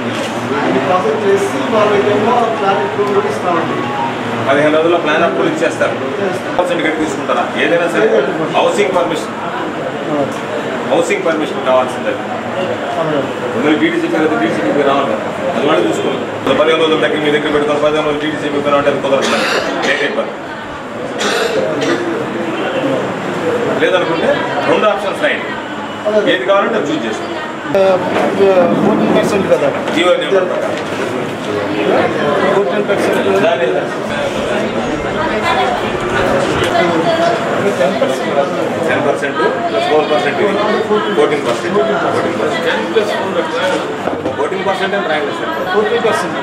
అన్ని ప్రాసెస్ చేసి వాళ్ళకేమో ప్లాన్ అప్రూవల్ కూడా ఇస్తామండి పదిహేను రోజుల్లో ప్లాన్ అప్రూవల్ ఇచ్చేస్తారు సర్టిఫికేట్ తీసుకుంటారా ఏదైనా సరే హౌసింగ్ పర్మిషన్ హౌసింగ్ పర్మిషన్ కావాల్సిందే మీరు డీడీసీపీ కదా డీడీసీపీ రావాలి కదా అది వాళ్ళు చూసుకోవాలి ఇప్పుడు పదిహేను రోజుల దగ్గర మీ దగ్గర పెట్టుకొని పదిహేను రోజులు డీడీసీపీ అంటే అది కుదరదు లేట్ అయిపోతుంది లేదనుకుంటే రెండు ఆప్షన్స్ రాయండి ఏది కావాలంటే అది చూస్ చేసుకోండి ఫోర్టీన్ పర్సెంట్ కదా జీవో నెంబర్ ప్రకారం ఫోర్టీన్ పర్సెంట్ దాని ten percent ten percent plus four percent ఇది fourteen percent fourteen percent fourteen percent అని రాయండి సార్ ఫోర్టీన్ పర్సెంట్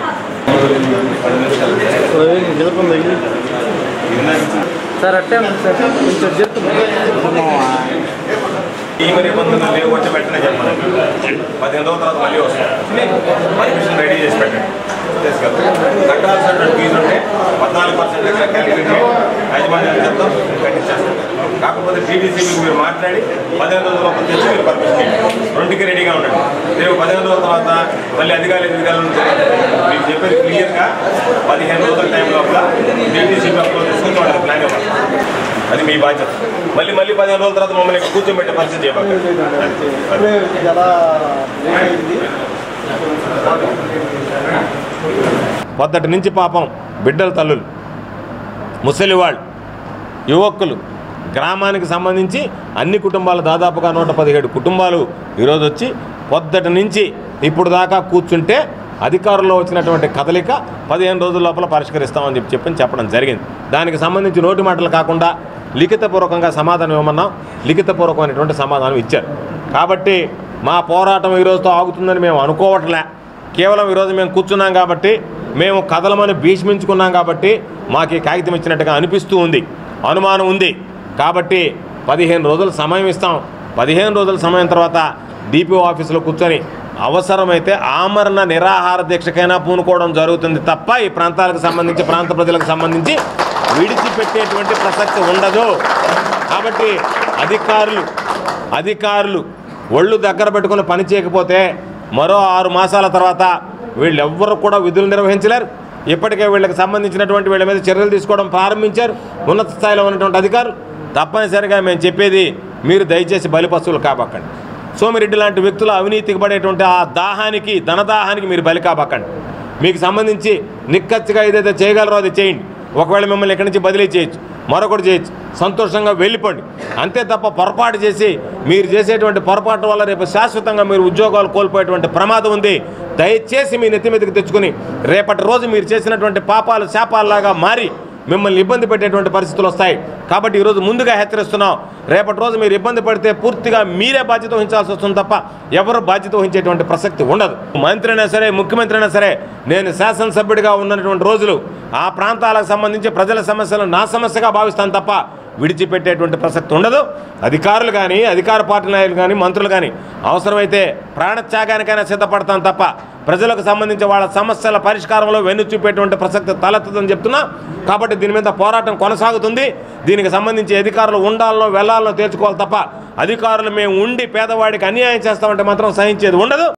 సార్ అట్టే ఉంది సార్ కొంచెం చెప్తుంది ఈ నిబంధనలు లేవు అంటే వెంటనే చెప్పండి పదిహేను రోజుల తర్వాత మళ్ళీ వస్తాం పర్మిషన్ రెడీ చేసి పెట్టండి తీసుకెళ్తాం కట్టాల్సిన ఫీజు ఉంటే పద్నాలుగు పర్సెంట్ దగ్గర క్యాలిక్యులేట్ యాజమాన్యాన్ని చెప్తాం కట్టించేస్తాం కాకపోతే టీడీసీకి మీరు మాట్లాడి పదిహేను రోజుల లోపల తెచ్చి మీరు పర్మిషన్ ఇవ్వండి. రెండుకి రెడీగా ఉండండి రేపు పదిహేను రోజుల తర్వాత మళ్ళీ అధికారులు ఎదుగుదల ఉంటే మీకు చెప్పేది క్లియర్గా పదిహేను రోజుల టైం లోపల టీడీసీకి అప్రోచ్ చేసుకుని వాళ్ళకి ప్లాన్ ఇవ్వాలి అది మీ బాధ్యత మళ్ళీ మళ్ళీ పదిహేను రోజుల తర్వాత మమ్మల్ని ఇక్కడ కూర్చోబెట్టే పరిస్థితి చేయబాకండి ఇప్పుడే ఎలా లేట్ అయింది పొద్దటి నుంచి పాపం బిడ్డల తల్లులు ముసలివాళ్ళు యువకులు గ్రామానికి సంబంధించి అన్ని కుటుంబాలు దాదాపుగా నూట పదిహేడు కుటుంబాలు ఈరోజు వచ్చి పొద్దటి నుంచి ఇప్పుడు దాకా కూర్చుంటే అధికారంలో వచ్చినటువంటి కదలిక పదిహేను రోజుల లోపల పరిష్కరిస్తామని చెప్పి చెప్పని చెప్పడం జరిగింది దానికి సంబంధించి నోటి మాటలు కాకుండా లిఖితపూర్వకంగా సమాధానం ఇవ్వమన్నాం లిఖితపూర్వకమైనటువంటి సమాధానం ఇచ్చారు కాబట్టి మా పోరాటం ఈరోజుతో ఆగుతుందని మేము అనుకోవట్లే కేవలం ఈరోజు మేము కూర్చున్నాం కాబట్టి మేము కదలమని భీష్మించుకున్నాం కాబట్టి మాకు ఈ కాగితం ఇచ్చినట్టుగా అనిపిస్తూ ఉంది అనుమానం ఉంది కాబట్టి పదిహేను రోజులు సమయం ఇస్తాం పదిహేను రోజుల సమయం తర్వాత డిపిఓ ఆఫీసులో కూర్చొని అవసరమైతే ఆమరణ నిరాహార దీక్షకైనా పూనుకోవడం జరుగుతుంది తప్ప ఈ ప్రాంతాలకు సంబంధించి ప్రాంత ప్రజలకు సంబంధించి విడిచిపెట్టేటువంటి ప్రసక్తి ఉండదు కాబట్టి అధికారులు అధికారులు ఒళ్ళు దగ్గర పెట్టుకుని పని చేయకపోతే మరో ఆరు మాసాల తర్వాత వీళ్ళెవ్వరు కూడా విధులు నిర్వహించలేరు ఇప్పటికే వీళ్ళకి సంబంధించినటువంటి వీళ్ళ మీద చర్యలు తీసుకోవడం ప్రారంభించారు ఉన్నత స్థాయిలో ఉన్నటువంటి అధికారులు తప్పనిసరిగా మేము చెప్పేది మీరు దయచేసి బలిపశువులు కాబక్కండి సోమిరెడ్డి లాంటి వ్యక్తులు అవినీతికి పడేటువంటి ఆ దాహానికి ధనదాహానికి మీరు బలి కాబక్కండి మీకు సంబంధించి నిక్కచ్చిగా ఏదైతే చేయగలరో అది చేయండి ఒకవేళ మిమ్మల్ని ఇక్కడి నుంచి బదిలీ చేయొచ్చు మరొకటి చేయొచ్చు సంతోషంగా వెళ్ళిపోండి అంతే తప్ప పొరపాటు చేసి మీరు చేసేటువంటి పొరపాటు వల్ల రేపు శాశ్వతంగా మీరు ఉద్యోగాలు కోల్పోయేటువంటి ప్రమాదం ఉంది దయచేసి మీ నెత్తి మీదకి తెచ్చుకుని రేపటి రోజు మీరు చేసినటువంటి పాపాలు శాపాలలాగా మారి మిమ్మల్ని ఇబ్బంది పెట్టేటువంటి పరిస్థితులు వస్తాయి కాబట్టి ఈరోజు ముందుగా హెచ్చరిస్తున్నాం రేపటి రోజు మీరు ఇబ్బంది పడితే పూర్తిగా మీరే బాధ్యత వహించాల్సి వస్తుంది తప్ప ఎవరు బాధ్యత వహించేటువంటి ప్రసక్తి ఉండదు మంత్రి అయినా సరే ముఖ్యమంత్రి అయినా సరే నేను శాసనసభ్యుడిగా ఉన్నటువంటి రోజులు ఆ ప్రాంతాలకు సంబంధించి ప్రజల సమస్యలు నా సమస్యగా భావిస్తాను తప్ప విడిచిపెట్టేటువంటి ప్రసక్తి ఉండదు అధికారులు కానీ అధికార పార్టీ నాయకులు కానీ మంత్రులు కానీ అవసరమైతే ప్రాణత్యాగానికైనా సిద్ధపడతాను తప్ప ప్రజలకు సంబంధించి వాళ్ళ సమస్యల పరిష్కారంలో వెన్ను చూపేటువంటి ప్రసక్తి తలెత్తదని చెప్తున్నా కాబట్టి దీని మీద పోరాటం కొనసాగుతుంది దీనికి సంబంధించి అధికారులు ఉండాలనో వెళ్ళాలనో తేల్చుకోవాలి తప్ప అధికారులు మేము ఉండి పేదవాడికి అన్యాయం చేస్తామంటే మాత్రం సహించేది ఉండదు